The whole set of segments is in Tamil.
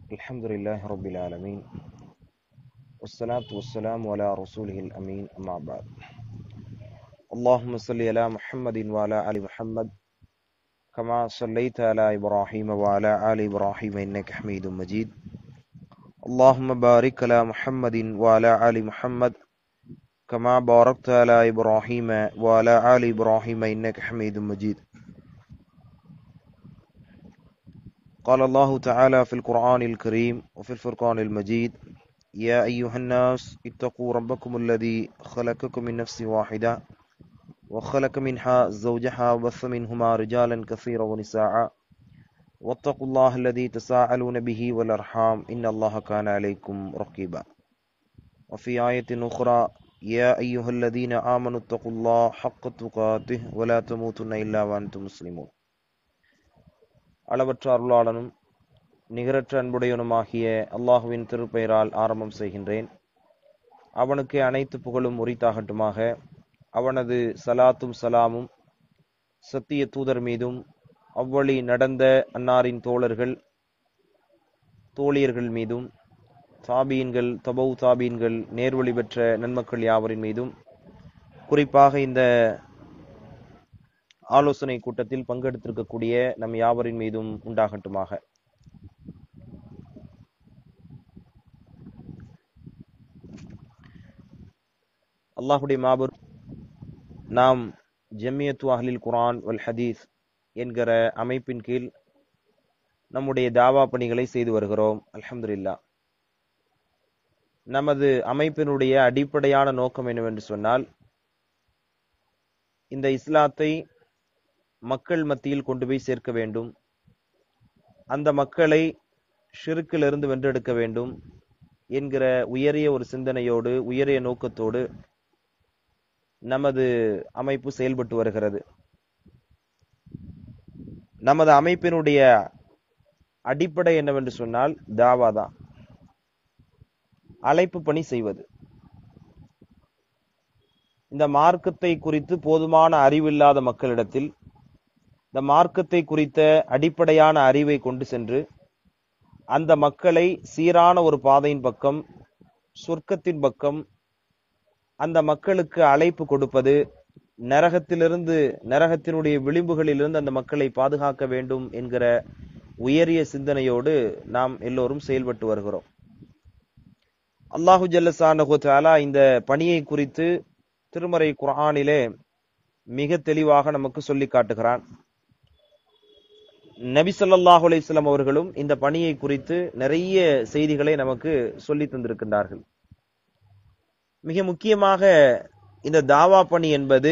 الحمد لله رب العالمين والصلاة والسلام على رسوله الأمين أما بعد اللهم صل على محمد وعلى آل محمد كما صليت على إبراهيم وعلى آل إبراهيم إنك حميد مجيد اللهم بارك على محمد وعلى آل محمد كما باركت على إبراهيم وعلى آل إبراهيم إنك حميد مجيد قال الله تعالى في القرآن الكريم وفي الفرقان المجيد يا أيها الناس اتقوا ربكم الذي خلقكم من نفس واحدة وخلق منها زوجها وبث منهما رجالا كثيرا ونساء واتقوا الله الذي تساءلون به والأرحام إن الله كان عليكم رقيبا وفي آية أخرى يا أيها الذين آمنوا اتقوا الله حق تقاته ولا تموتن إلا وأنتم مسلمون அளவற்ற அருளாளனும் நிகரற்ற அன்புடையவனுமாகிய அல்லாஹுவின் திருப்பெயரால் ஆரம்பம் செய்கின்றேன் அவனுக்கு அனைத்து புகழும் உரித்தாகட்டுமாக அவனது சலாத்தும் சலாமும் சத்திய தூதர் மீதும் அவ்வழி நடந்த அன்னாரின் தோழர்கள் தோழியர்கள் மீதும் தாபீன்கள் தபௌ தாபீன்கள் நேர்வழி பெற்ற நன்மக்கள் யாவரின் மீதும் குறிப்பாக இந்த ஆலோசனை கூட்டத்தில் பங்கெடுத்திருக்கக்கூடிய நம் யாவரின் மீதும் உண்டாகட்டுமாக அல்லாஹுடைய மாபூர் நாம் ஜம்மியத்து அஹ்லில் குரான் வல் ஹதீஸ் என்கிற அமைப்பின் கீழ் நம்முடைய தாவா பணிகளை செய்து வருகிறோம் அல்ஹம்துலில்லா நமது அமைப்பினுடைய அடிப்படையான நோக்கம் என்னவென்று சொன்னால் இந்த இஸ்லாத்தை மக்கள் மத்தியில் கொண்டு போய் சேர்க்க வேண்டும் அந்த மக்களை ஷிருக்கிலிருந்து வென்றெடுக்க வேண்டும் என்கிற உயரிய ஒரு சிந்தனையோடு உயரிய நோக்கத்தோடு நமது அமைப்பு செயல்பட்டு வருகிறது நமது அமைப்பினுடைய அடிப்படை என்னவென்று சொன்னால் தாவா தான் அழைப்பு பணி செய்வது இந்த மார்க்கத்தை குறித்து போதுமான அறிவில்லாத மக்களிடத்தில் இந்த மார்க்கத்தை குறித்த அடிப்படையான அறிவை கொண்டு சென்று அந்த மக்களை சீரான ஒரு பாதையின் பக்கம் சொர்க்கத்தின் பக்கம் அந்த மக்களுக்கு அழைப்பு கொடுப்பது நரகத்திலிருந்து நரகத்தினுடைய விளிம்புகளிலிருந்து அந்த மக்களை பாதுகாக்க வேண்டும் என்கிற உயரிய சிந்தனையோடு நாம் எல்லோரும் செயல்பட்டு வருகிறோம் அல்லாஹு ஜல்லசானஹு இந்த பணியை குறித்து திருமறை குரானிலே மிக தெளிவாக நமக்கு சொல்லி காட்டுகிறான் நபி சொல்லாஹு அலிஸ்லாம் அவர்களும் இந்த பணியை குறித்து நிறைய செய்திகளை நமக்கு சொல்லி தந்திருக்கின்றார்கள் மிக முக்கியமாக இந்த தாவா பணி என்பது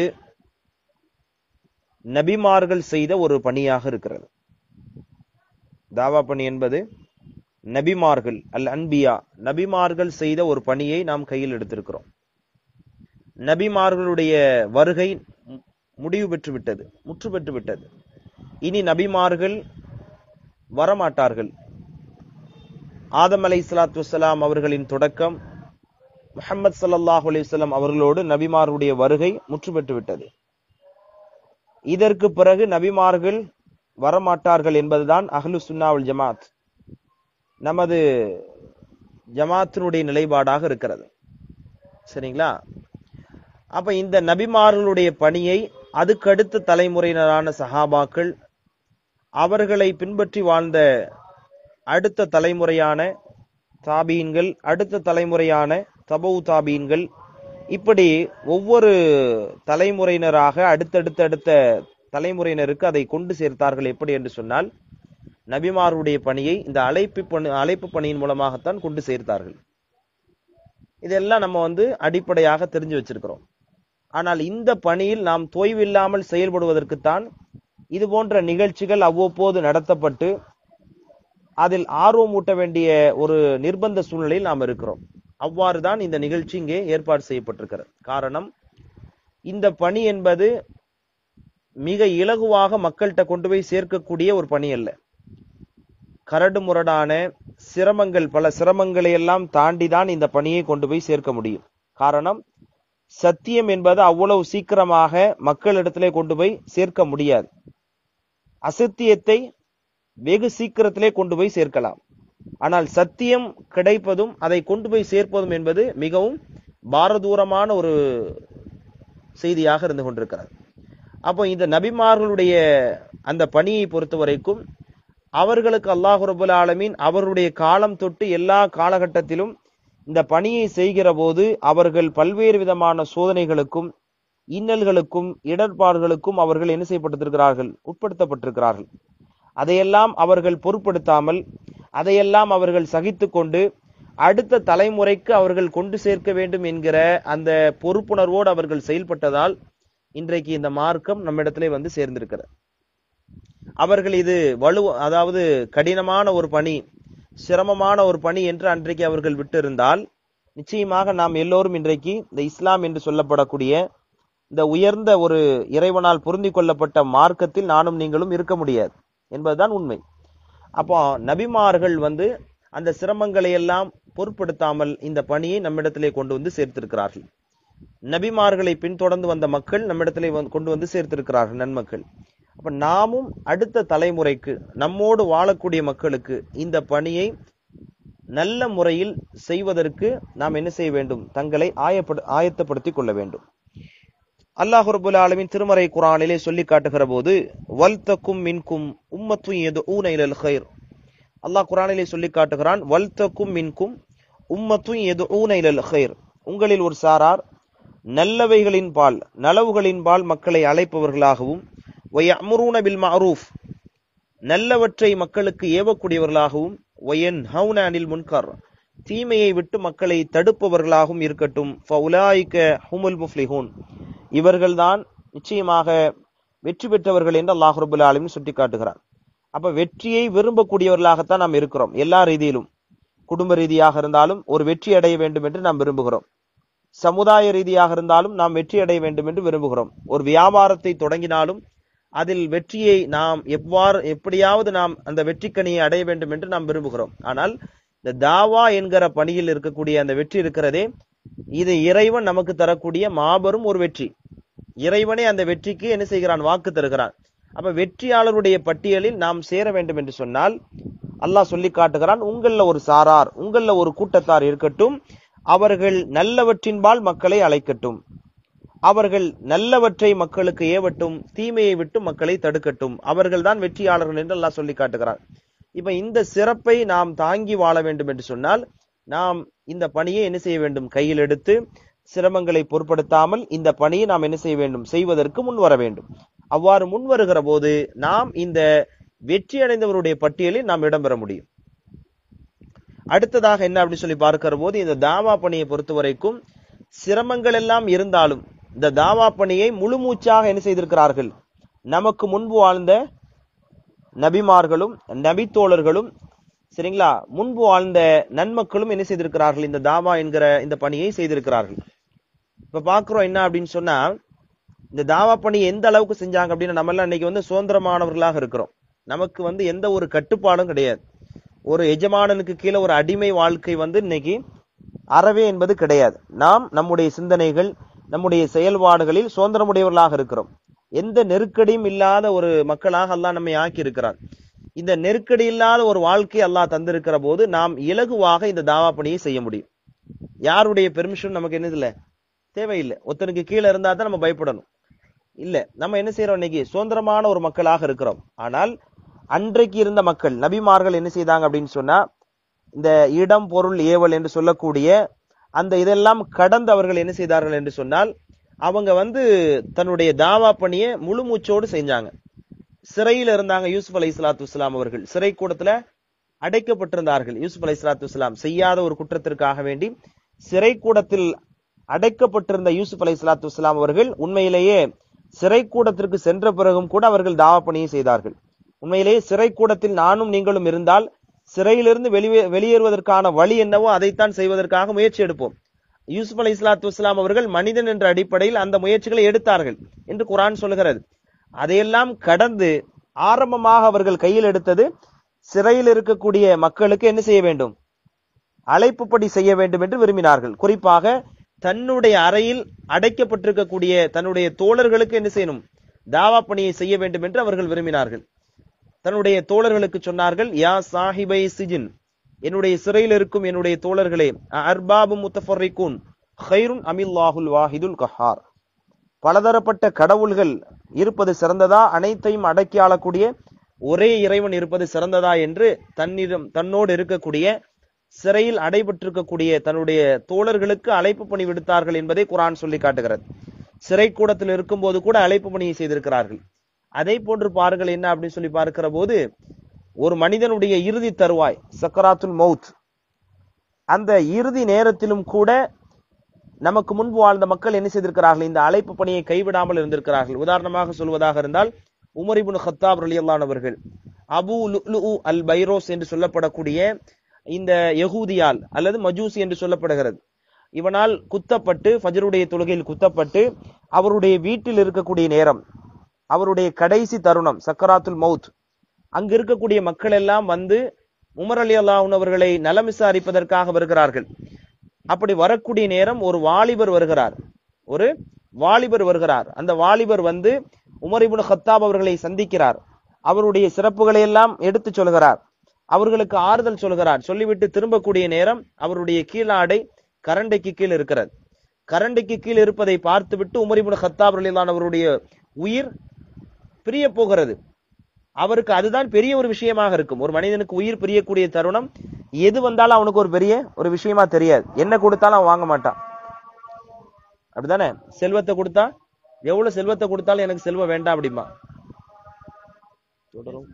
நபிமார்கள் செய்த ஒரு பணியாக இருக்கிறது தாவா பணி என்பது நபிமார்கள் அல் அன்பியா நபிமார்கள் செய்த ஒரு பணியை நாம் கையில் எடுத்திருக்கிறோம் நபிமார்களுடைய வருகை முடிவு பெற்று விட்டது முற்று பெற்று விட்டது இனி நபிமார்கள் வரமாட்டார்கள் ஆதம் அலை சலாத்து வலாம் அவர்களின் தொடக்கம் முகமது சல்லாஹூ அலிஸ்லாம் அவர்களோடு நபிமார்களுடைய வருகை முற்று பெற்று விட்டது இதற்கு பிறகு நபிமார்கள் வரமாட்டார்கள் என்பதுதான் அஹ்லு சுன்னாவுல் ஜமாத் நமது ஜமாத்தினுடைய நிலைப்பாடாக இருக்கிறது சரிங்களா அப்ப இந்த நபிமார்களுடைய பணியை அதுக்கடுத்த தலைமுறையினரான சஹாபாக்கள் அவர்களை பின்பற்றி வாழ்ந்த அடுத்த தலைமுறையான தாபீன்கள் அடுத்த தலைமுறையான தபவு தாபீன்கள் இப்படி ஒவ்வொரு தலைமுறையினராக அடுத்தடுத்த அடுத்த தலைமுறையினருக்கு அதை கொண்டு சேர்த்தார்கள் எப்படி என்று சொன்னால் நபிமாருடைய பணியை இந்த அழைப்பு பணி அழைப்பு பணியின் மூலமாகத்தான் கொண்டு சேர்த்தார்கள் இதெல்லாம் நம்ம வந்து அடிப்படையாக தெரிஞ்சு வச்சிருக்கிறோம் ஆனால் இந்த பணியில் நாம் தொய்வில்லாமல் செயல்படுவதற்குத்தான் இது போன்ற நிகழ்ச்சிகள் அவ்வப்போது நடத்தப்பட்டு அதில் ஆர்வம் ஊட்ட வேண்டிய ஒரு நிர்பந்த சூழ்நிலையில் நாம் இருக்கிறோம் அவ்வாறு தான் இந்த நிகழ்ச்சி இங்கே ஏற்பாடு செய்யப்பட்டிருக்கிறது காரணம் இந்த பணி என்பது மிக இலகுவாக மக்கள்கிட்ட கொண்டு போய் சேர்க்கக்கூடிய ஒரு பணி அல்ல கரடு முரடான சிரமங்கள் பல சிரமங்களை எல்லாம் தாண்டி தான் இந்த பணியை கொண்டு போய் சேர்க்க முடியும் காரணம் சத்தியம் என்பது அவ்வளவு சீக்கிரமாக மக்களிடத்திலே கொண்டு போய் சேர்க்க முடியாது அசத்தியத்தை வெகு சீக்கிரத்திலே கொண்டு போய் சேர்க்கலாம் ஆனால் சத்தியம் கிடைப்பதும் அதை கொண்டு போய் சேர்ப்பதும் என்பது மிகவும் பாரதூரமான ஒரு செய்தியாக இருந்து கொண்டிருக்கிறது அப்போ இந்த நபிமார்களுடைய அந்த பணியை பொறுத்த வரைக்கும் அவர்களுக்கு அல்லாஹு ரபுல் ஆலமீன் அவருடைய காலம் தொட்டு எல்லா காலகட்டத்திலும் இந்த பணியை செய்கிற போது அவர்கள் பல்வேறு விதமான சோதனைகளுக்கும் இன்னல்களுக்கும் இடர்பாடுகளுக்கும் அவர்கள் என்ன செய்யப்பட்டிருக்கிறார்கள் உட்படுத்தப்பட்டிருக்கிறார்கள் அதையெல்லாம் அவர்கள் பொருட்படுத்தாமல் அதையெல்லாம் அவர்கள் சகித்து கொண்டு அடுத்த தலைமுறைக்கு அவர்கள் கொண்டு சேர்க்க வேண்டும் என்கிற அந்த பொறுப்புணர்வோடு அவர்கள் செயல்பட்டதால் இன்றைக்கு இந்த மார்க்கம் நம்மிடத்திலே வந்து சேர்ந்திருக்கிறது அவர்கள் இது வலு அதாவது கடினமான ஒரு பணி சிரமமான ஒரு பணி என்று அன்றைக்கு அவர்கள் விட்டிருந்தால் நிச்சயமாக நாம் எல்லோரும் இன்றைக்கு இந்த இஸ்லாம் என்று சொல்லப்படக்கூடிய இந்த உயர்ந்த ஒரு இறைவனால் பொருந்தி கொள்ளப்பட்ட மார்க்கத்தில் நானும் நீங்களும் இருக்க முடியாது என்பதுதான் உண்மை அப்போ நபிமார்கள் வந்து அந்த சிரமங்களை எல்லாம் பொருட்படுத்தாமல் இந்த பணியை நம்மிடத்திலே கொண்டு வந்து சேர்த்திருக்கிறார்கள் நபிமார்களை பின்தொடர்ந்து வந்த மக்கள் நம்மிடத்திலே வந்து- கொண்டு வந்து சேர்த்திருக்கிறார்கள் நன்மக்கள் அப்ப நாமும் அடுத்த தலைமுறைக்கு நம்மோடு வாழக்கூடிய மக்களுக்கு இந்த பணியை நல்ல முறையில் செய்வதற்கு நாம் என்ன செய்ய வேண்டும் தங்களை ஆயப்படு ஆயத்தப்படுத்திக் கொள்ள வேண்டும் அல்லாஹ் ரபுல் ஆலமின் திருமறை குரானிலே சொல்லி காட்டுகிற போது வல் தக்கும் மின்கும் உம்மத்தும் எது ஊனைலல் ஹைர் அல்லாஹ் குரானிலே சொல்லி காட்டுகிறான் வல் தக்கும் மின்கும் உம்மத்தும் எது ஊனைலல் ஹைர் உங்களில் ஒரு சாரார் நல்லவைகளின் பால் நலவுகளின் பால் மக்களை அழைப்பவர்களாகவும் வயமுரூன பில் மஅரூஃப் நல்லவற்றை மக்களுக்கு ஏவக்கூடியவர்களாகவும் வயன் ஹவுன அனில் முன்கர் தீமையை விட்டு மக்களை தடுப்பவர்களாகவும் இருக்கட்டும் ஃபவுலாயிக்க ஹுமுல் முஃப்லிஹூன் இவர்கள்தான் நிச்சயமாக வெற்றி பெற்றவர்கள் என்று அல்லாஹ் ரபுல் ஆலமின் சுட்டி காட்டுகிறார் அப்ப வெற்றியை விரும்பக்கூடியவர்களாகத்தான் நாம் இருக்கிறோம் எல்லா ரீதியிலும் குடும்ப ரீதியாக இருந்தாலும் ஒரு வெற்றி அடைய வேண்டும் என்று நாம் விரும்புகிறோம் சமுதாய ரீதியாக இருந்தாலும் நாம் வெற்றி அடைய வேண்டும் என்று விரும்புகிறோம் ஒரு வியாபாரத்தை தொடங்கினாலும் அதில் வெற்றியை நாம் எவ்வாறு எப்படியாவது நாம் அந்த வெற்றிக்கனியை அடைய வேண்டும் என்று நாம் விரும்புகிறோம் ஆனால் இந்த தாவா என்கிற பணியில் இருக்கக்கூடிய அந்த வெற்றி இருக்கிறதே இது இறைவன் நமக்கு தரக்கூடிய மாபெரும் ஒரு வெற்றி இறைவனே அந்த வெற்றிக்கு என்ன செய்கிறான் வாக்கு தருகிறான் அப்ப வெற்றியாளருடைய பட்டியலில் நாம் சேர வேண்டும் என்று சொன்னால் அல்லாஹ் சொல்லி காட்டுகிறான் உங்கள ஒரு சாரார் உங்கள ஒரு கூட்டத்தார் இருக்கட்டும் அவர்கள் நல்லவற்றின்பால் மக்களை அழைக்கட்டும் அவர்கள் நல்லவற்றை மக்களுக்கு ஏவட்டும் தீமையை விட்டு மக்களை தடுக்கட்டும் அவர்கள்தான் வெற்றியாளர்கள் என்று அல்லாஹ் சொல்லி காட்டுகிறான் இப்ப இந்த சிறப்பை நாம் தாங்கி வாழ வேண்டும் என்று சொன்னால் நாம் இந்த பணியை என்ன செய்ய வேண்டும் கையில் எடுத்து சிரமங்களை பொருட்படுத்தாமல் இந்த பணியை நாம் என்ன செய்ய வேண்டும் செய்வதற்கு முன் வர வேண்டும் அவ்வாறு முன் வருகிற போது நாம் இந்த வெற்றி அடைந்தவருடைய பட்டியலில் நாம் இடம்பெற முடியும் அடுத்ததாக என்ன அப்படின்னு சொல்லி பார்க்கிற போது இந்த தாவா பணியை பொறுத்த வரைக்கும் சிரமங்கள் எல்லாம் இருந்தாலும் இந்த தாவா பணியை முழு மூச்சாக என்ன செய்திருக்கிறார்கள் நமக்கு முன்பு வாழ்ந்த நபிமார்களும் நபித்தோழர்களும் சரிங்களா முன்பு வாழ்ந்த நன்மக்களும் என்ன செய்திருக்கிறார்கள் இந்த தாவா என்கிற இந்த பணியை செய்திருக்கிறார்கள் இப்ப பாக்குறோம் என்ன அப்படின்னு சொன்னா இந்த தாவா பணி எந்த அளவுக்கு செஞ்சாங்க அப்படின்னு நம்ம எல்லாம் இன்னைக்கு வந்து சுதந்திரமானவர்களாக இருக்கிறோம் நமக்கு வந்து எந்த ஒரு கட்டுப்பாடும் கிடையாது ஒரு எஜமானனுக்கு கீழே ஒரு அடிமை வாழ்க்கை வந்து இன்னைக்கு அறவே என்பது கிடையாது நாம் நம்முடைய சிந்தனைகள் நம்முடைய செயல்பாடுகளில் சுதந்திரமுடையவர்களாக இருக்கிறோம் எந்த நெருக்கடியும் இல்லாத ஒரு மக்களாக அல்லாஹ் நம்மை ஆக்கி இருக்கிறான் இந்த நெருக்கடி இல்லாத ஒரு வாழ்க்கை அல்லாஹ் தந்திருக்கிற போது நாம் இலகுவாக இந்த தாவா பணியை செய்ய முடியும் யாருடைய பெர்மிஷன் நமக்கு என்னது இல்ல தேவையில்லை ஒருத்தனுக்கு கீழே இருந்தா தான் நம்ம பயப்படணும் இல்ல நம்ம என்ன செய்யறோம் இன்னைக்கு சுதந்திரமான ஒரு மக்களாக இருக்கிறோம் ஆனால் அன்றைக்கு இருந்த மக்கள் நபிமார்கள் என்ன செய்தாங்க அப்படின்னு சொன்னா இந்த இடம் பொருள் ஏவல் என்று சொல்லக்கூடிய அந்த இதெல்லாம் கடந்து அவர்கள் என்ன செய்தார்கள் என்று சொன்னால் அவங்க வந்து தன்னுடைய தாவா பணியை முழு மூச்சோடு செஞ்சாங்க சிறையில இருந்தாங்க யூசுப் அலை இஸ்லாத்து இஸ்லாம் அவர்கள் சிறை கூடத்துல அடைக்கப்பட்டிருந்தார்கள் யூசுப் அலை இஸ்லாத்து இஸ்லாம் செய்யாத ஒரு குற்றத்திற்காக வேண்டி சிறை கூடத்தில் அடைக்கப்பட்டிருந்த யூசுப் அலை இஸ்லாத்து இஸ்லாம் அவர்கள் உண்மையிலேயே சிறை கூடத்திற்கு சென்ற பிறகும் கூட அவர்கள் தாவா பணியை செய்தார்கள் உண்மையிலேயே சிறை கூடத்தில் நானும் நீங்களும் இருந்தால் சிறையிலிருந்து வெளியே வெளியேறுவதற்கான வழி என்னவோ அதைத்தான் செய்வதற்காக முயற்சி எடுப்போம் யூசுப் அலை இஸ்லாத்து இஸ்லாம் அவர்கள் மனிதன் என்ற அடிப்படையில் அந்த முயற்சிகளை எடுத்தார்கள் என்று குரான் சொல்கிறது அதையெல்லாம் கடந்து ஆரம்பமாக அவர்கள் கையில் எடுத்தது சிறையில் இருக்கக்கூடிய மக்களுக்கு என்ன செய்ய வேண்டும் அழைப்புப்படி செய்ய வேண்டும் என்று விரும்பினார்கள் குறிப்பாக தன்னுடைய அறையில் அடைக்கப்பட்டிருக்கக்கூடிய தன்னுடைய தோழர்களுக்கு என்ன செய்யணும் தாவா பணியை செய்ய வேண்டும் என்று அவர்கள் விரும்பினார்கள் தன்னுடைய தோழர்களுக்கு சொன்னார்கள் யா சாஹிபை சிஜின் என்னுடைய சிறையில் இருக்கும் என்னுடைய தோழர்களே அர்பாபு முத்தஃபர்ரிகூன் ஹைருன் அமில்லாஹுல் வாஹிதுல் கஹார் பலதரப்பட்ட கடவுள்கள் இருப்பது சிறந்ததா அனைத்தையும் அடக்கி ஆளக்கூடிய ஒரே இறைவன் இருப்பது சிறந்ததா என்று தன்னிடம் தன்னோடு இருக்கக்கூடிய சிறையில் அடைபட்டிருக்கக்கூடிய தன்னுடைய தோழர்களுக்கு அழைப்பு பணி விடுத்தார்கள் என்பதை குரான் சொல்லி காட்டுகிறது சிறை கூடத்தில் இருக்கும்போது கூட அழைப்பு பணியை செய்திருக்கிறார்கள் அதே போன்று பாருங்கள் என்ன அப்படின்னு சொல்லி பார்க்கிற போது ஒரு மனிதனுடைய இறுதி தருவாய் சக்கராத்துல் மவுத் அந்த இறுதி நேரத்திலும் கூட நமக்கு முன்பு வாழ்ந்த மக்கள் என்ன செய்திருக்கிறார்கள் இந்த அழைப்பு பணியை கைவிடாமல் இருந்திருக்கிறார்கள் உதாரணமாக சொல்வதாக இருந்தால் உமரிபுன் ஹத்தாப் ரலியல்லான் அவர்கள் அபு லுலு அல் பைரோஸ் என்று சொல்லப்படக்கூடிய இந்த யகூதியால் அல்லது மஜூசி என்று சொல்லப்படுகிறது இவனால் குத்தப்பட்டு ஃபஜருடைய தொழுகையில் குத்தப்பட்டு அவருடைய வீட்டில் இருக்கக்கூடிய நேரம் அவருடைய கடைசி தருணம் சக்கராத்துல் மவுத் அங்கு இருக்கக்கூடிய மக்கள் எல்லாம் வந்து உமர் அலி அல்லாஹன் அவர்களை நலம் விசாரிப்பதற்காக வருகிறார்கள் அப்படி வரக்கூடிய நேரம் ஒரு வாலிபர் வருகிறார் ஒரு வாலிபர் வருகிறார் அந்த வாலிபர் வந்து உமரிபுன் ஹத்தாப் அவர்களை சந்திக்கிறார் அவருடைய சிறப்புகளை எல்லாம் எடுத்து சொல்கிறார் அவர்களுக்கு ஆறுதல் சொல்கிறார் சொல்லிவிட்டு திரும்பக்கூடிய நேரம் அவருடைய கீழாடை கரண்டைக்கு கீழ் இருக்கிறது கரண்டைக்கு கீழ் இருப்பதை பார்த்துவிட்டு உமரிபுன் ஹத்தாப் ரலிலான் அவருடைய உயிர் பிரிய போகிறது அவருக்கு அதுதான் பெரிய ஒரு விஷயமாக இருக்கும் ஒரு மனிதனுக்கு உயிர் பிரியக்கூடிய தருணம் எது வந்தாலும் அவனுக்கு ஒரு பெரிய ஒரு விஷயமா தெரியாது என்ன கொடுத்தாலும் அவன் வாங்க மாட்டான் அப்படிதானே செல்வத்தை கொடுத்தா எவ்வளவு செல்வத்தை கொடுத்தாலும் எனக்கு செல்வம் வேண்டாம் அப்படிமா தொடரும்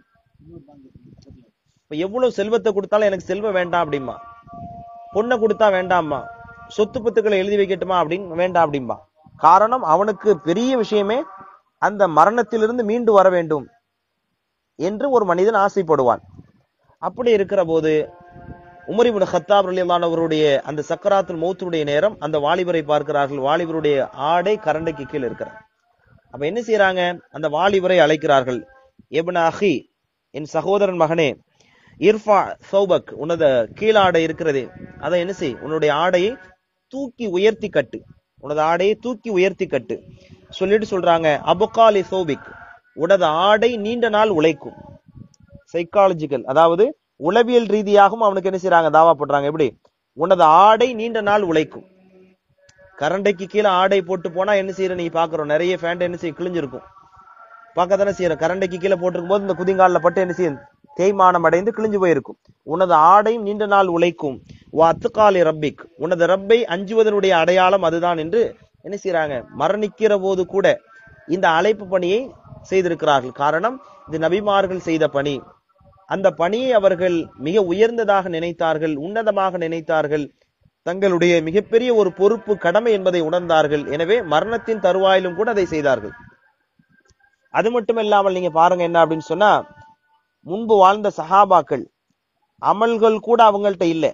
இப்ப எவ்வளவு செல்வத்தை கொடுத்தாலும் எனக்கு செல்வம் வேண்டாம் அப்படிமா பொண்ணை கொடுத்தா வேண்டாம்மா சொத்து பத்துக்களை எழுதி வைக்கட்டுமா அப்படின்னு வேண்டாம் அப்படிம்பா காரணம் அவனுக்கு பெரிய விஷயமே அந்த மரணத்திலிருந்து மீண்டு வர வேண்டும் என்று ஒரு மனிதன் ஆசைப்படுவான் அப்படி இருக்கிற போது உமரிபுன் ஹத்தாப் அவருடைய அந்த சக்கராத்துல் மௌத்துடைய நேரம் அந்த வாலிபரை பார்க்கிறார்கள் வாலிபருடைய ஆடை கரண்டைக்கு கீழ் இருக்கிறார் அப்ப என்ன செய்யறாங்க அந்த வாலிபரை அழைக்கிறார்கள் எபன் அஹி என் சகோதரன் மகனே இர்ஃபா சௌபக் உனது கீழாடை இருக்கிறதே அதை என்ன செய் உன்னுடைய ஆடையை தூக்கி உயர்த்தி கட்டு உனது ஆடையை தூக்கி உயர்த்தி கட்டு சொல்லிட்டு சொல்றாங்க அபுகாலி சௌபிக் உனது ஆடை நீண்ட நாள் உழைக்கும் சைக்காலஜிக்கல் அதாவது உளவியல் ரீதியாகவும் அவனுக்கு என்ன செய்யறாங்க தாவா போடுறாங்க எப்படி உனது ஆடை நீண்ட நாள் உழைக்கும் கரண்டைக்கு கீழே ஆடை போட்டு போனா என்ன செய்யற நீ பாக்குறோம் நிறைய ஃபேண்ட் என்ன செய்ய கிழிஞ்சிருக்கும் பார்க்க தானே செய்யற கரண்டைக்கு கீழே போட்டிருக்கும் போது இந்த குதிங்காலில் பட்டு என்ன செய்யும் தேய்மானம் அடைந்து கிழிஞ்சு போயிருக்கும் உனது ஆடையும் நீண்ட நாள் உழைக்கும் வா அத்துக்காலி ரப்பிக் உனது ரப்பை அஞ்சுவதனுடைய அடையாளம் அதுதான் என்று என்ன செய்யறாங்க மரணிக்கிற போது கூட இந்த அழைப்பு பணியை செய்திருக்கிறார்கள் காரணம் இது நபிமார்கள் செய்த பணி அந்த பணியை அவர்கள் மிக உயர்ந்ததாக நினைத்தார்கள் உன்னதமாக நினைத்தார்கள் தங்களுடைய மிகப்பெரிய ஒரு பொறுப்பு கடமை என்பதை உணர்ந்தார்கள் எனவே மரணத்தின் தருவாயிலும் கூட அதை செய்தார்கள் அது மட்டுமில்லாமல் நீங்க பாருங்க என்ன அப்படின்னு சொன்னா முன்பு வாழ்ந்த சஹாபாக்கள் அமல்கள் கூட அவங்கள்ட்ட இல்லை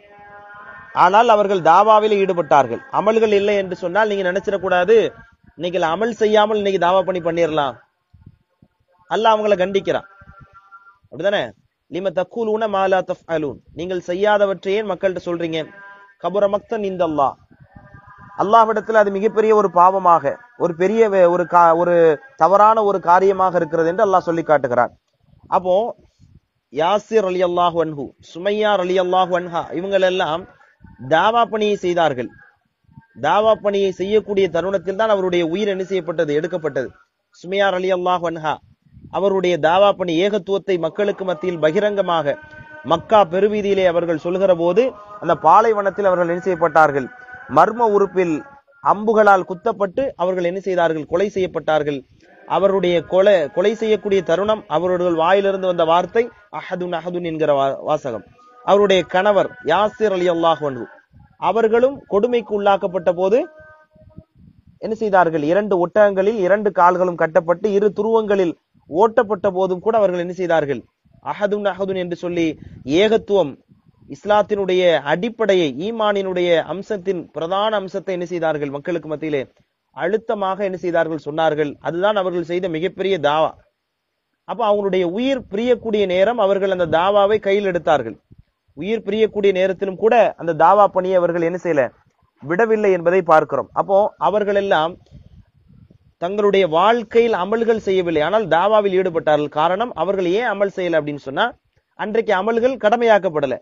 ஆனால் அவர்கள் தாவாவில ஈடுபட்டார்கள் அமல்கள் இல்லை என்று சொன்னால் நீங்க நினைச்சிடக்கூடாது இன்னைக்கு அமல் செய்யாமல் இன்னைக்கு தாவா பண்ணி பண்ணிடலாம் அல்ல அவங்கள கண்டிக்கிறான் அப்படிதானே லிம தக்கூலூன மாலா தஃஅலூன் நீங்கள் செய்யாதவற்றையே மக்கள்கிட்ட சொல்றீங்க கபுர மக்தன் இந்த அல்லாஹ் அல்லாஹ்விடத்தில் அது மிகப்பெரிய ஒரு பாவமாக ஒரு பெரிய வே- ஒரு கா ஒரு தவறான ஒரு காரியமாக இருக்கிறது என்று அல்லாஹ் சொல்லி காட்டுகிறார் அப்போ யாசிர் அலி அல்லாஹு அன்ஹு சுமையார் அலி அல்லாஹு அன்ஹா இவங்கள் எல்லாம் தாவா பணியை செய்தார்கள் தாவா பணியை செய்யக்கூடிய தருணத்தில் தான் அவருடைய உயிர் என்ன செய்யப்பட்டது எடுக்கப்பட்டது சுமையார் அலி அல்லாஹு அன்ஹா அவருடைய தாவா பணி ஏகத்துவத்தை மக்களுக்கு மத்தியில் பகிரங்கமாக மக்கா பெருவீதியிலே அவர்கள் சொல்கிற போது அந்த பாலைவனத்தில் அவர்கள் என்ன செய்யப்பட்டார்கள் மர்ம உறுப்பில் அம்புகளால் குத்தப்பட்டு அவர்கள் என்ன செய்தார்கள் கொலை செய்யப்பட்டார்கள் அவருடைய கொலை கொலை செய்யக்கூடிய தருணம் அவர்கள் வாயிலிருந்து வந்த வார்த்தை அஹதுன் அஹதுன் என்கிற வா- வாசகம் அவருடைய கணவர் யாசிர் அலி அல்லாஹ் அவர்களும் கொடுமைக்கு உள்ளாக்கப்பட்ட போது என்ன செய்தார்கள் இரண்டு ஒட்டகங்களில் இரண்டு கால்களும் கட்டப்பட்டு இரு துருவங்களில் ஓட்டப்பட்ட போதும் கூட அவர்கள் என்ன செய்தார்கள் அஹதுன் அஹதுன் என்று சொல்லி ஏகத்துவம் இஸ்லாத்தினுடைய அடிப்படையை ஈமானினுடைய அம்சத்தின் பிரதான அம்சத்தை என்ன செய்தார்கள் மக்களுக்கு மத்தியிலே அழுத்தமாக என்ன செய்தார்கள் சொன்னார்கள் அதுதான் அவர்கள் செய்த மிகப்பெரிய தாவா அப்ப அவங்களுடைய உயிர் பிரியக்கூடிய நேரம் அவர்கள் அந்த தாவாவை கையில் எடுத்தார்கள் உயிர் பிரியக்கூடிய நேரத்திலும் கூட அந்த தாவா பணியை அவர்கள் என்ன செய்யல விடவில்லை என்பதை பார்க்கிறோம் அப்போ அவர்கள் எல்லாம் தங்களுடைய வாழ்க்கையில் அமல்கள் செய்யவில்லை ஆனால் தாவாவில் ஈடுபட்டார்கள் காரணம் அவர்கள் ஏன் அமல் செய்யல அப்படின்னு சொன்னா அன்றைக்கு அமல்கள் கடமையாக்கப்படல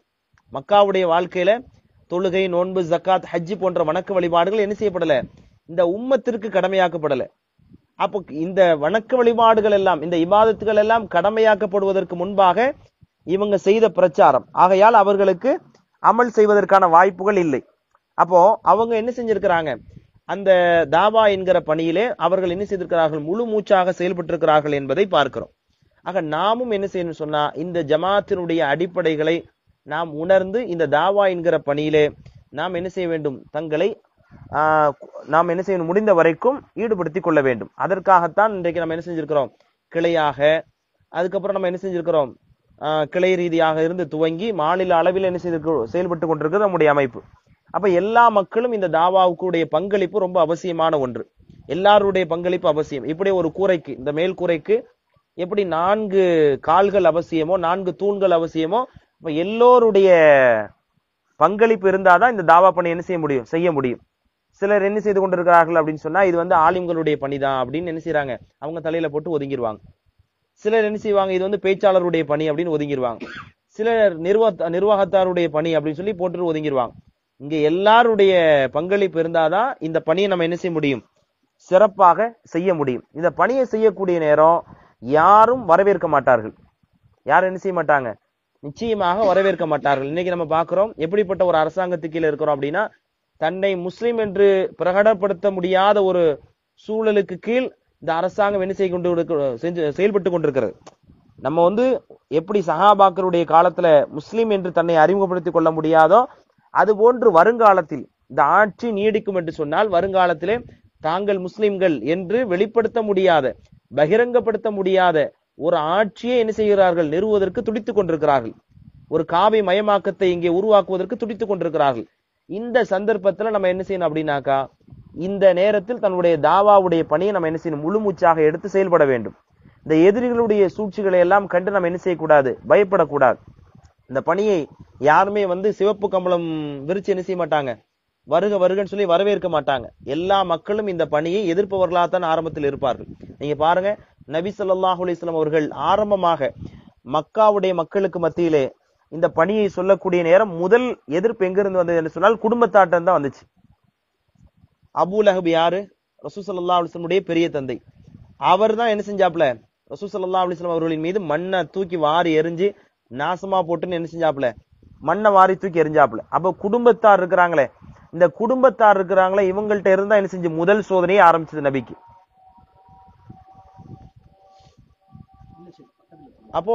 மக்காவுடைய வாழ்க்கையில தொழுகை நோன்பு ஜக்காத் ஹஜ்ஜி போன்ற வணக்க வழிபாடுகள் என்ன செய்யப்படல இந்த உம்மத்திற்கு கடமையாக்கப்படல அப்போ இந்த வணக்க வழிபாடுகள் எல்லாம் இந்த இபாதத்துகள் எல்லாம் கடமையாக்கப்படுவதற்கு முன்பாக இவங்க செய்த பிரச்சாரம் ஆகையால் அவர்களுக்கு அமல் செய்வதற்கான வாய்ப்புகள் இல்லை அப்போ அவங்க என்ன செஞ்சிருக்கிறாங்க அந்த தாவா என்கிற பணியிலே அவர்கள் என்ன செய்திருக்கிறார்கள் முழு மூச்சாக செயல்பட்டிருக்கிறார்கள் என்பதை பார்க்கிறோம் ஆக நாமும் என்ன செய்யணும் சொன்னா இந்த ஜமாத்தினுடைய அடிப்படைகளை நாம் உணர்ந்து இந்த தாவா என்கிற பணியிலே நாம் என்ன செய்ய வேண்டும் தங்களை ஆஹ், நாம் என்ன செய்யணும் முடிந்த வரைக்கும் ஈடுபடுத்திக் கொள்ள வேண்டும் அதற்காகத்தான் இன்றைக்கு நம்ம என்ன செஞ்சிருக்கிறோம் கிளையாக அதுக்கப்புறம் நம்ம என்ன செஞ்சிருக்கிறோம் ஆஹ், கிளை ரீதியாக இருந்து துவங்கி மாநில அளவில் என்ன செய்திருக்கிறோம் செயல்பட்டு கொண்டிருக்கிறது நம்முடைய அமைப்பு அப்ப எல்லா மக்களும் இந்த தாவாவுக்குடைய பங்களிப்பு ரொம்ப அவசியமான ஒன்று எல்லாருடைய பங்களிப்பு அவசியம் இப்படி ஒரு கூரைக்கு இந்த மேல் கூரைக்கு எப்படி நான்கு கால்கள் அவசியமோ நான்கு தூண்கள் அவசியமோ இப்ப எல்லோருடைய பங்களிப்பு இருந்தாதான் இந்த தாவா பணி என்ன செய்ய முடியும் செய்ய முடியும் சிலர் என்ன செய்து கொண்டிருக்கிறார்கள் அப்படின்னு சொன்னா இது வந்து ஆலிம்களுடைய பணிதான் அப்படின்னு என்ன செய்றாங்க அவங்க தலையில போட்டு ஒதுங்கிடுவாங்க சிலர் என்ன செய்வாங்க இது வந்து பேச்சாளருடைய பணி அப்படின்னு ஒதுங்கிடுவாங்க சிலர் நிர்வாக நிர்வாகத்தாருடைய பணி அப்படின்னு சொல்லி போட்டு ஒதுங்கிடுவாங்க இங்க எல்லாருடைய பங்களிப்பு இருந்தாதான் இந்த பணியை நம்ம என்ன செய்ய முடியும் சிறப்பாக செய்ய முடியும் இந்த பணியை செய்யக்கூடிய நேரம் யாரும் வரவேற்க மாட்டார்கள் யாரும் என்ன செய்ய மாட்டாங்க நிச்சயமாக வரவேற்க மாட்டார்கள் இன்னைக்கு நம்ம பார்க்கிறோம் எப்படிப்பட்ட ஒரு அரசாங்கத்துக்கு கீழே இருக்கிறோம் அப்படின்னா தன்னை முஸ்லிம் என்று பிரகடனப்படுத்த முடியாத ஒரு சூழலுக்கு கீழ் இந்த அரசாங்கம் என்ன செய்ய கொண்டு இருக்க- செஞ்சு செயல்பட்டு கொண்டிருக்கிறது நம்ம வந்து எப்படி சஹாபாக்களுடைய காலத்துல முஸ்லிம் என்று தன்னை அறிமுகப்படுத்திக் கொள்ள முடியாதோ அது போன்று வருங்காலத்தில் இந்த ஆட்சி நீடிக்கும் என்று சொன்னால் வருங்காலத்திலே தாங்கள் முஸ்லிம்கள் என்று வெளிப்படுத்த முடியாத பகிரங்கப்படுத்த முடியாத ஒரு ஆட்சியை என்ன செய்கிறார்கள் நிறுவுவதற்கு துடித்துக் கொண்டிருக்கிறார்கள் ஒரு காவி மயமாக்கத்தை இங்கே உருவாக்குவதற்கு துடித்துக் கொண்டிருக்கிறார்கள் இந்த சந்தர்ப்பத்துல நம்ம என்ன செய்யணும் அப்படின்னாக்கா இந்த நேரத்தில் தன்னுடைய தாவாவுடைய பணியை நம்ம என்ன செய்யணும் முழுமூச்சாக எடுத்து செயல்பட வேண்டும் இந்த எதிரிகளுடைய சூழ்ச்சிகளை எல்லாம் கண்டு நம்ம என்ன செய்யக்கூடாது பயப்படக்கூடாது இந்த பணியை யாருமே வந்து சிவப்பு கம்பளம் விரிச்சு என்ன செய்ய மாட்டாங்க வருக வருகன்னு சொல்லி வரவேற்க மாட்டாங்க எல்லா மக்களும் இந்த பணியை எதிர்ப்பவர்களாகத்தான் ஆரம்பத்தில் இருப்பார்கள் நீங்க பாருங்க நபி ஸல்லல்லாஹு அலைஹி வஸல்லம் அவர்கள் ஆரம்பமாக மக்காவுடைய மக்களுக்கு மத்தியிலே இந்த பணியை சொல்லக்கூடிய நேரம் முதல் எதிர்ப்பு எங்கிருந்து வந்தது என்று சொன்னால் குடும்பத்தாட்டம் தான் வந்துச்சு அபூ லஹப் யாரு ரசூ ஸல்லல்லாஹு அலைஹி வஸல்லமுடைய பெரிய தந்தை அவர் தான் என்ன செஞ்சாப்ல ரசூ ஸல்லல்லாஹு அலைஹி வஸல்லம் அவர்களின் மீது மண்ணை தூக்கி வாரி எரிஞ்சு நாசமா போட்டுன்னு என்ன செஞ்சாப்ல மண்ணை வாரி தூக்கி எரிஞ்சாப்ல அப்ப குடும்பத்தார் இருக்கிறாங்களே இந்த குடும்பத்தார் இருக்கிறாங்களே இவங்கள்ட்ட இருந்தா என்ன செஞ்சு முதல் சோதனையை ஆரம்பிச்சது நபிக்கு அப்போ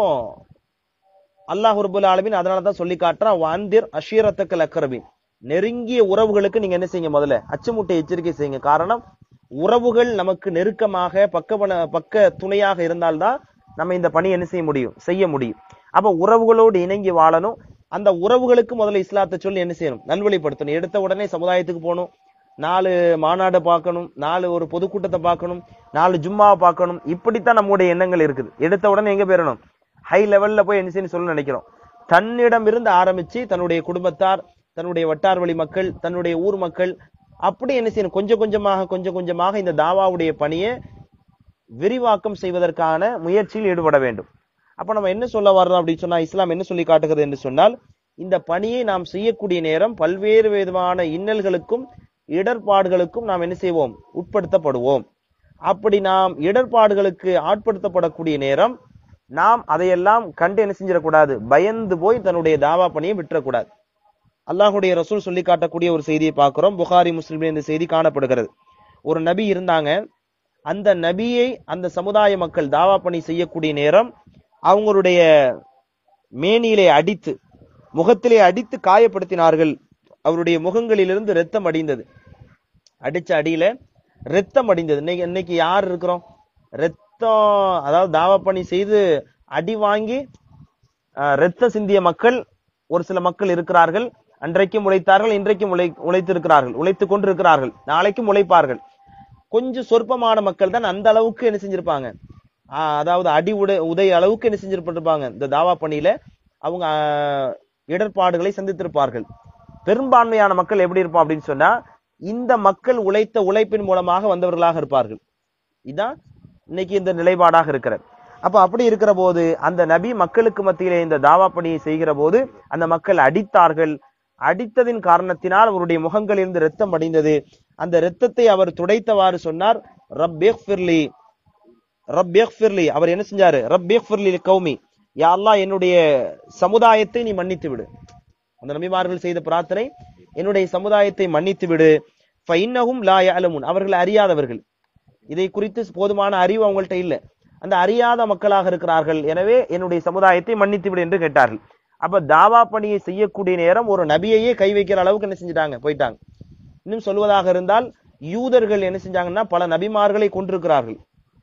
அல்லாஹ் ரபுல் ஆலமீன் அதனால தான் சொல்லி காட்டுறான் வாந்திர் அஷீரத்தக்கல் அக்கரபின் நெருங்கிய உறவுகளுக்கு நீங்க என்ன செய்யுங்க முதல்ல அச்சமுட்டை எச்சரிக்கை செய்யுங்க காரணம் உறவுகள் நமக்கு நெருக்கமாக பக்க பக்க துணையாக இருந்தால்தான் நம்ம இந்த பணி என்ன செய்ய முடியும் செய்ய முடியும் அப்ப உறவுகளோடு இணங்கி வாழணும் அந்த உறவுகளுக்கு முதல்ல இஸ்லாத்தை சொல்லி என்ன செய்யணும் நல்வழிப்படுத்தணும் எடுத்த உடனே சமுதாயத்துக்கு போகணும் நாலு மாநாடு பார்க்கணும் நாலு ஒரு பொதுக்கூட்டத்தை பார்க்கணும் நாலு ஜும்மாவை பார்க்கணும் இப்படித்தான் நம்முடைய எண்ணங்கள் இருக்குது எடுத்த உடனே எங்க போயிடணும் ஹை லெவல்ல போய் என்ன செய்யணும் சொல்ல நினைக்கிறோம் தன்னிடம் இருந்து ஆரம்பிச்சு தன்னுடைய குடும்பத்தார் தன்னுடைய வட்டார் வழி மக்கள் தன்னுடைய ஊர் மக்கள் அப்படி என்ன செய்யணும் கொஞ்சம் கொஞ்சமாக கொஞ்சம் கொஞ்சமாக இந்த தாவாவுடைய பணியை விரிவாக்கம் செய்வதற்கான முயற்சியில் ஈடுபட வேண்டும் அப்ப நம்ம என்ன சொல்ல வர்றோம் அப்படின்னு சொன்னா இஸ்லாம் என்ன சொல்லி காட்டுகிறது என்று சொன்னால் இந்த பணியை நாம் செய்யக்கூடிய நேரம் பல்வேறு விதமான இன்னல்களுக்கும் இடர்பாடுகளுக்கும் நாம் என்ன செய்வோம் உட்படுத்தப்படுவோம் அப்படி நாம் இடர்பாடுகளுக்கு ஆட்படுத்தப்படக்கூடிய நேரம் நாம் அதையெல்லாம் கண்டு என்ன செஞ்சிடக்கூடாது பயந்து போய் தன்னுடைய தாவா பணியை விட்டுறக்கூடாது அல்லாஹுடைய ரசூல் சொல்லி காட்டக்கூடிய ஒரு செய்தியை பார்க்கிறோம் புகாரி முஸ்லிம்ல இந்த செய்தி காணப்படுகிறது ஒரு நபி இருந்தாங்க அந்த நபியை அந்த சமுதாய மக்கள் தாவா பணி செய்யக்கூடிய நேரம் அவங்களுடைய மேனியிலே அடித்து முகத்திலே அடித்து காயப்படுத்தினார்கள் அவருடைய முகங்களிலிருந்து ரத்தம் அடிந்தது அடிச்ச அடியில ரத்தம் அடிந்தது இன்னைக்கு இன்னைக்கு யார் இருக்கிறோம் ரத்தம் அதாவது தாவா பணி செய்து அடி வாங்கி அஹ், ரத்தம் சிந்திய மக்கள் ஒரு சில மக்கள் இருக்கிறார்கள் அன்றைக்கும் உழைத்தார்கள் இன்றைக்கும் உழை உழைத்திருக்கிறார்கள் உழைத்துக் கொண்டிருக்கிறார்கள் நாளைக்கும் உழைப்பார்கள் கொஞ்சம் சொற்பமான மக்கள் தான் அந்த அளவுக்கு என்ன செஞ்சிருப்பாங்க ஆஹ் அதாவது அடி உடை உதய அளவுக்கு என்ன செஞ்சிருப்பாங்க இந்த தாவா பணியில அவங்க ஆஹ், இடர்பாடுகளை சந்தித்திருப்பார்கள் பெரும்பான்மையான மக்கள் எப்படி இருப்போம் அப்படின்னு சொன்னா இந்த மக்கள் உழைத்த உழைப்பின் மூலமாக வந்தவர்களாக இருப்பார்கள் இதான் இன்னைக்கு இந்த நிலைப்பாடாக இருக்கிறது அப்ப அப்படி இருக்கிற போது அந்த நபி மக்களுக்கு மத்தியிலே இந்த தாவா பணியை செய்கிற போது அந்த மக்கள் அடித்தார்கள் அடித்ததின் காரணத்தினால் அவருடைய முகங்களிலிருந்து ரத்தம் அடைந்தது அந்த ரத்தத்தை அவர் துடைத்தவாறு சொன்னார் ரப்பியக்ஃபிர்லி ரப்பியக்ஃபிர்லி அவர் என்ன செஞ்சாரு ரப்பியக்ஃபிர்லி கௌமி யா அல்லாஹ் என்னுடைய சமுதாயத்தை நீ மன்னித்து விடு அந்த நபிமார்கள் செய்த பிரார்த்தனை என்னுடைய சமுதாயத்தை மன்னித்து விடு ஃபைன்னஹும் லா யஅலமுன் அவர்கள் அறியாதவர்கள் இதை குறித்து போதுமான அறிவு அவங்கள்ட்ட இல்ல அந்த அறியாத மக்களாக இருக்கிறார்கள் எனவே என்னுடைய சமுதாயத்தை மன்னித்து விடு என்று கேட்டார்கள் அப்ப தாவா பணியை செய்யக்கூடிய நேரம் ஒரு நபியையே கை வைக்கிற அளவுக்கு என்ன செஞ்சுட்டாங்க போயிட்டாங்க இன்னும் சொல்வதாக இருந்தால் யூதர்கள் என்ன செஞ்சாங்கன்னா பல நபிமார்களை கொண்டிருக்கிறார்கள்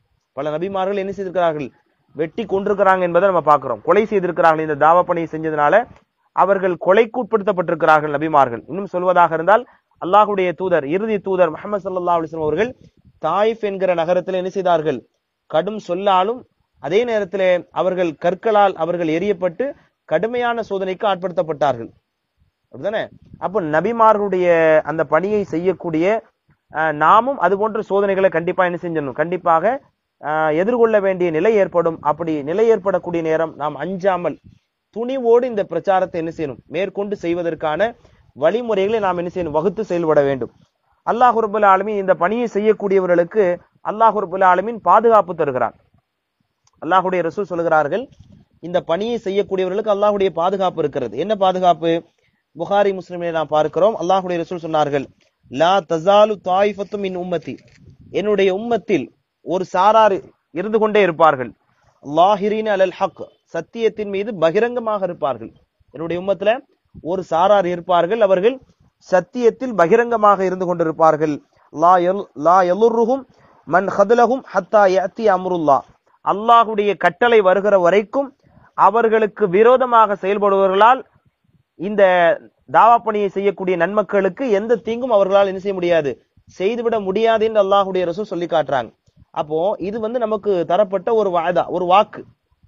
பல நபிமார்கள் என்ன செய்திருக்கிறார்கள் வெட்டி கொண்டிருக்கிறாங்க என்பதை நம்ம பார்க்கிறோம் கொலை செய்திருக்கிறார்கள் இந்த தாவா பணியை செஞ்சதுனால அவர்கள் கொலைக்கு உட்படுத்தப்பட்டிருக்கிறார்கள் நபிமார்கள் இன்னும் சொல்வதாக இருந்தால் அல்லாஹுடைய தூதர் இறுதி தூதர் முகமது சல்லா அலிஸ்லாம் அவர்கள் தாயிஃப் என்கிற நகரத்தில் என்ன செய்தார்கள் கடும் சொல்லாலும் அதே நேரத்திலே அவர்கள் கற்களால் அவர்கள் எரியப்பட்டு கடுமையான சோதனைக்கு ஆட்படுத்தப்பட்டார்கள் அப்படிதானே அப்போ நபிமார்களுடைய அந்த பணியை செய்யக்கூடிய அஹ், நாமும் அது போன்ற சோதனைகளை கண்டிப்பா என்ன செஞ்சிடணும் கண்டிப்பாக அஹ், எதிர்கொள்ள வேண்டிய நிலை ஏற்படும் அப்படி நிலை ஏற்படக்கூடிய நேரம் நாம் அஞ்சாமல் துணிவோடு இந்த பிரச்சாரத்தை என்ன செய்யணும் மேற்கொண்டு செய்வதற்கான வழிமுறைகளை நாம் என்ன செய்யணும் வகுத்து செயல்பட வேண்டும் அல்லாஹ் ரபுல் ஆலமீன் இந்த பணியை செய்யக்கூடியவர்களுக்கு அல்லாஹ் ரபுல் ஆலமீன் பாதுகாப்பு தருகிறான் அல்லாஹுடைய ரசூல் சொல்கிறார்கள் இந்த பணியை செய்யக்கூடியவர்களுக்கு அல்லாஹுடைய பாதுகாப்பு இருக்கிறது என்ன பாதுகாப்பு புகாரி முஸ்லிமிலே நாம் பார்க்கிறோம் அல்லாஹுடைய ரசூல் சொன்னார்கள் லா தசாலு தாயிஃபத்து மின் உம்மத்தி என்னுடைய உம்மத்தில் ஒரு சாரார் இருந்து கொண்டே இருப்பார்கள் லாஹிரீன் அலல் ஹக் சத்தியத்தின் மீது பகிரங்கமாக இருப்பார்கள் என்னுடைய உம்மத்துல ஒரு சாரார் இருப்பார்கள் அவர்கள் சத்தியத்தில் பகிரங்கமாக இருந்து கொண்டிருப்பார்கள் லா யல் லா யலுர்ருஹும் மன் ஹதுலஹும் ஹத்தா யஅத்தி அம்ருல்லா அல்லாஹுடைய கட்டளை வருகிற வரைக்கும் அவர்களுக்கு விரோதமாக செயல்படுபவர்களால் இந்த தாவா பணியை செய்யக்கூடிய நன்மக்களுக்கு எந்த தீங்கும் அவர்களால் என்ன செய்ய முடியாது செய்துவிட முடியாது என்று அல்லாஹுடைய ரசூல் சொல்லி காட்டுறாங்க அப்போ இது வந்து நமக்கு தரப்பட்ட ஒரு வாதா ஒரு வாக்கு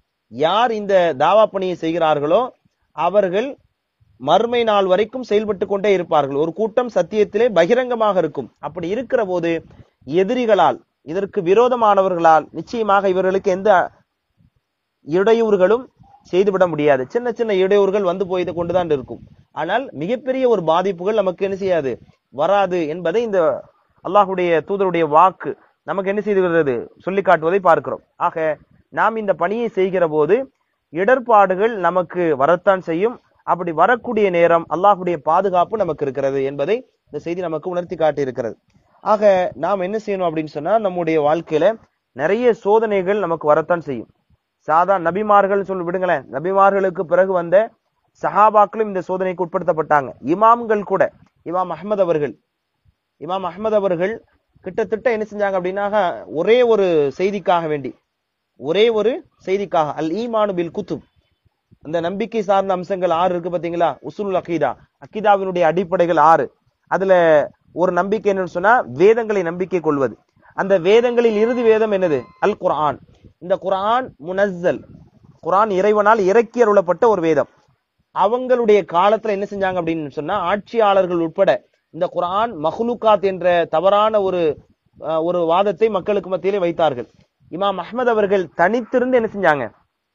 யார் இந்த தாவா பணியை செய்கிறார்களோ அவர்கள் மறுமை நாள் வரைக்கும் செயல்பட்டு கொண்டே இருப்பார்கள் ஒரு கூட்டம் சத்தியத்திலே பகிரங்கமாக இருக்கும் அப்படி இருக்கிற போது எதிரிகளால் இதற்கு விரோதமானவர்களால் நிச்சயமாக இவர்களுக்கு எந்த இடையூறுகளும் செய்துவிட முடியாது சின்ன சின்ன இடையூறுகள் வந்து போய் கொண்டுதான் இருக்கும் ஆனால் மிகப்பெரிய ஒரு பாதிப்புகள் நமக்கு என்ன செய்யாது வராது என்பதை இந்த அல்லாஹுடைய தூதருடைய வாக்கு நமக்கு என்ன செய்துகிறது சொல்லி காட்டுவதை பார்க்கிறோம் ஆக நாம் இந்த பணியை செய்கிற போது இடர்பாடுகள் நமக்கு வரத்தான் செய்யும் அப்படி வரக்கூடிய நேரம் அல்லாஹுடைய பாதுகாப்பு நமக்கு இருக்கிறது என்பதை இந்த செய்தி நமக்கு உணர்த்தி காட்டி இருக்கிறது ஆக நாம் என்ன செய்யணும் அப்படின்னு சொன்னா நம்முடைய வாழ்க்கையில நிறைய சோதனைகள் நமக்கு வரத்தான் செய்யும் சாதா நபிமார்கள் சொல்லி விடுங்களேன் நபிமார்களுக்கு பிறகு வந்த சஹாபாக்களும் இந்த சோதனைக்கு உட்படுத்தப்பட்டாங்க இமாம்கள் கூட இமாம் அஹ்மத் அவர்கள் இமாம் அஹ்மத் அவர்கள் கிட்டத்தட்ட என்ன செஞ்சாங்க அப்படின்னா ஒரே ஒரு செய்திக்காக வேண்டி ஒரே ஒரு செய்திக்காக அல் ஈமானு பில் குத்துப் அந்த நம்பிக்கை சார்ந்த அம்சங்கள் ஆறு இருக்கு பாத்தீங்களா உசுல் அகீதா அகீதாவினுடைய அடிப்படைகள் ஆறு அதுல ஒரு நம்பிக்கை என்னன்னு சொன்னா வேதங்களை நம்பிக்கை கொள்வது அந்த வேதங்களில் இறுதி வேதம் என்னது அல் குர்ஆன் இந்த குர்ஆன் முனஸ்ஸல் குர்ஆன் இறைவனால் இறக்கி அருளப்பட்ட ஒரு வேதம் அவங்களுடைய காலத்துல என்ன செஞ்சாங்க அப்படின்னு சொன்னா ஆட்சியாளர்கள் உட்பட இந்த குர்ஆன் மஹ்லுகாத் என்ற தவறான ஒரு அஹ், ஒரு வாதத்தை மக்களுக்கு மத்தியிலே வைத்தார்கள் இமாம் அஹ்மத் அவர்கள் தனித்திருந்து என்ன செஞ்சாங்க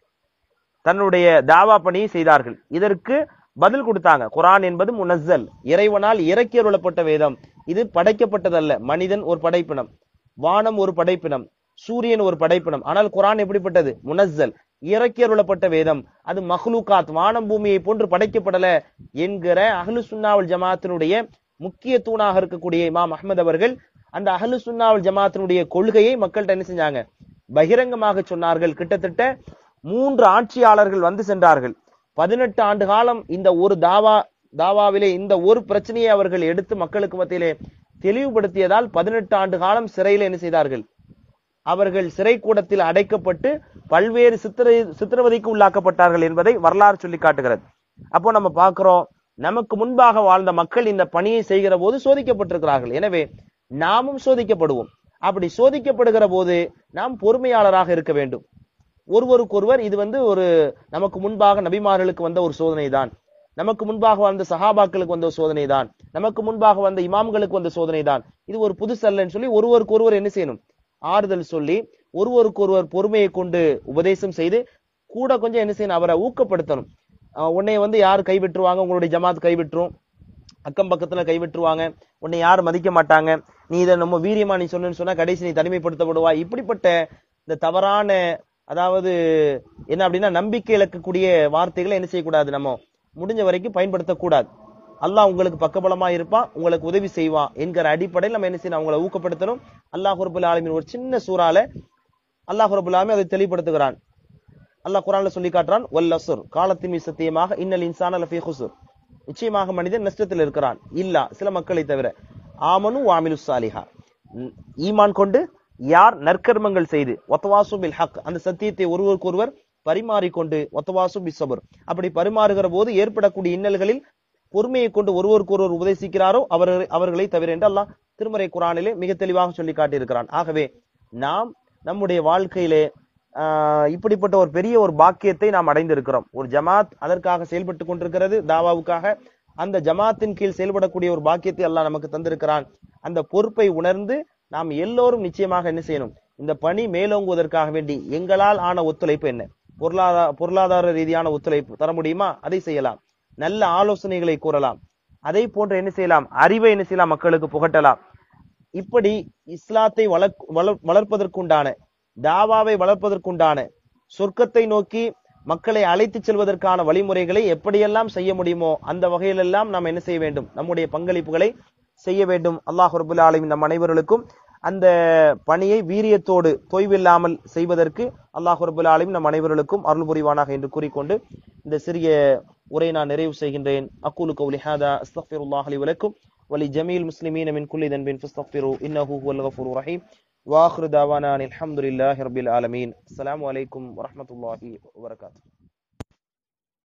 தன்னுடைய தாவா பணியை செய்தார்கள் இதற்கு பதில் கொடுத்தாங்க குர்ஆன் என்பது முனஸ்ஸல் இறைவனால் இறக்கி அருளப்பட்ட வேதம் இது படைக்கப்பட்டதல்ல மனிதன் ஒரு படைப்பினம் வானம் ஒரு படைப்பினம் சூரியன் ஒரு படைப்பினம் ஆனால் குர்ஆன் எப்படிப்பட்டது முனஸ்ஸல் இறக்கி அருளப்பட்ட வேதம் அது மஹ்லூகாத் வானம் பூமியை போன்று படைக்கப்படல என்கிற அஹ்லு சுன்னாவல் ஜமாத்தினுடைய முக்கிய தூணாக இருக்கக்கூடிய இமாம் அஹ்மத் அவர்கள் அந்த அஹ்லு சுன்னாவல் ஜமாத்தினுடைய கொள்கையை மக்கள்கிட்ட என்ன செஞ்சாங்க பகிரங்கமாக சொன்னார்கள் கிட்டத்தட்ட மூன்று ஆட்சியாளர்கள் வந்து சென்றார்கள் பதினெட்டு ஆண்டு காலம் இந்த ஒரு தாவா தாவாவிலே இந்த ஒரு பிரச்சனையை அவர்கள் எடுத்து மக்களுக்கு மத்தியிலே தெளிவுபடுத்தியதால் பதினெட்டு ஆண்டு காலம் சிறையில் என்ன செய்தார்கள் அவர்கள் சிறை கூடத்தில் அடைக்கப்பட்டு பல்வேறு சித்திரை சித்திரவதைக்கு உள்ளாக்கப்பட்டார்கள் என்பதை வரலாறு சொல்லி காட்டுகிறது அப்போ நம்ம பார்க்கிறோம் நமக்கு முன்பாக வாழ்ந்த மக்கள் இந்த பணியை செய்கிற போது சோதிக்கப்பட்டிருக்கிறார்கள் எனவே நாமும் சோதிக்கப்படுவோம் அப்படி சோதிக்கப்படுகிற போது நாம் பொறுமையாளராக இருக்க வேண்டும் ஒருவருக்கொருவர் இது வந்து ஒரு நமக்கு முன்பாக நபிமார்களுக்கு வந்த ஒரு சோதனை தான் நமக்கு முன்பாக வந்த சஹாபாக்களுக்கு வந்த ஒரு சோதனை தான் நமக்கு முன்பாக வந்த இமாம்களுக்கு வந்த சோதனை தான் இது ஒரு புதுசல்லன்னு சொல்லி ஒருவருக்கு ஒருவர் என்ன செய்யணும் ஆறுதல் சொல்லி ஒருவருக்கு ஒருவர் பொறுமையை கொண்டு உபதேசம் செய்து கூட கொஞ்சம் என்ன செய்யணும் அவரை ஊக்கப்படுத்தணும் அஹ் உன்னைய வந்து யார் கைவிட்டுருவாங்க உங்களுடைய ஜமாத் கைவிட்டுரும் அக்கம் பக்கத்துல கைவிட்டுருவாங்க உன்னை யாரும் மதிக்க மாட்டாங்க நீ இதை நம்ம வீரியமா நீ சொன்னு சொன்னா கடைசி நீ தனிமைப்படுத்தப்படுவா இப்படிப்பட்ட இந்த தவறான அதாவது என்ன அப்படின்னா நம்பிக்கை இழக்கக்கூடிய வார்த்தைகளை என்ன செய்யக்கூடாது நம்ம முடிஞ்ச வரைக்கும் பயன்படுத்தக்கூடாது அல்லாஹ் உங்களுக்கு பக்கபலமா இருப்பான் உங்களுக்கு உதவி செய்வான் என்கிற அடிப்படையில் நம்ம என்ன செய்யணும் அவங்களை ஊக்கப்படுத்தணும் அல்லாஹ் ரபுல் ஆலமின் ஒரு சின்ன சூறால அல்லாஹ் ரபுல் ஆலமீன் அதை தெளிவுபடுத்துகிறான் அல்லாஹ் குரான்ல சொல்லி காட்டுறான் வல்லசுர் காலத்தின் மீது சத்தியமாக இன்னல் இன்சான லஃபீ குசுர் நிச்சயமாக மனிதன் நஷ்டத்தில் இருக்கிறான் இல்லா சில மக்களை தவிர ஆமனு வாமிலு சாலிஹா ம், ஈமான் கொண்டு யார் நற்கர்மங்கள் செய்து ஒத்தவாசு பில் ஹக் அந்த சத்தியத்தை ஒருவருக்கொருவர் பரிமாறிக்கொண்டு ஒத்தவாசு பி சபர் அப்படி பரிமாறுகிற போது ஏற்படக்கூடிய இன்னல்களில் பொறுமையை கொண்டு ஒருவருக்கொருவர் உபதேசிக்கிறாரோ அவர் அவர்களை தவிர என்று அல்லாஹ் திருமறை குரானிலே மிக தெளிவாக சொல்லி காட்டியிருக்கிறான் ஆகவே நாம் நம்முடைய வாழ்க்கையிலே ஆஹ் இப்படிப்பட்ட ஒரு பெரிய ஒரு பாக்கியத்தை நாம் அடைந்திருக்கிறோம் ஒரு ஜமாத் அதற்காக செயல்பட்டு கொண்டிருக்கிறது தாவாவுக்காக அந்த ஜமாத்தின் கீழ் செயல்படக்கூடிய ஒரு பாக்கியத்தை அல்லாஹ் நமக்கு தந்திருக்கிறான் அந்த பொறுப்பை உணர்ந்து நாம் எல்லோரும் நிச்சயமாக என்ன செய்யணும் இந்த பணி மேலோங்குவதற்காக வேண்டி எங்களால் ஆன ஒத்துழைப்பு என்ன பொருளாதார பொருளாதார ரீதியான ஒத்துழைப்பு தர முடியுமா அதை செய்யலாம் நல்ல ஆலோசனைகளை கூறலாம் அதை போன்று என்ன செய்யலாம் அறிவை என்ன செய்யலாம் மக்களுக்கு புகட்டலாம் இப்படி இஸ்லாத்தை வளர்க் வளர் வளர்ப்பதற்குண்டான தாவாவை வளர்ப்பதற்குண்டான சொர்க்கத்தை நோக்கி மக்களை அழைத்துச் செல்வதற்கான வழிமுறைகளை எப்படியெல்லாம் செய்ய முடியுமோ அந்த வகையிலெல்லாம் நாம் என்ன செய்ய வேண்டும் நம்முடைய பங்களிப்புகளை செய்ய வேண்டும் அல்லாஹ் ரபுல் ஆலமின் நம் அனைவர்களுக்கும் அந்த பணியை வீரியத்தோடு தொய்வில்லாமல் செய்வதற்கு அல்லாஹ் ரபுல் ஆலமின் நம் அனைவர்களுக்கும் அருள் புரிவானாக என்று கூறிக்கொண்டு இந்த சிறிய உரை நான் நிறைவு செய்கின்றேன் அக்கூலு கௌலி ஹாதா அஸ்தக்ஃபிருல்லாஹ் லி வலக்கும் வலி ஜமீல் முஸ்லிமீன மின் குல்லி தன்பின் ஃபஸ்தக்ஃபிரு இன்னஹு ஹுவல் கஃபூர் ரஹீம் واخر دعوانا ان الحمد لله رب العالمين السلام عليكم ورحمه الله وبركاته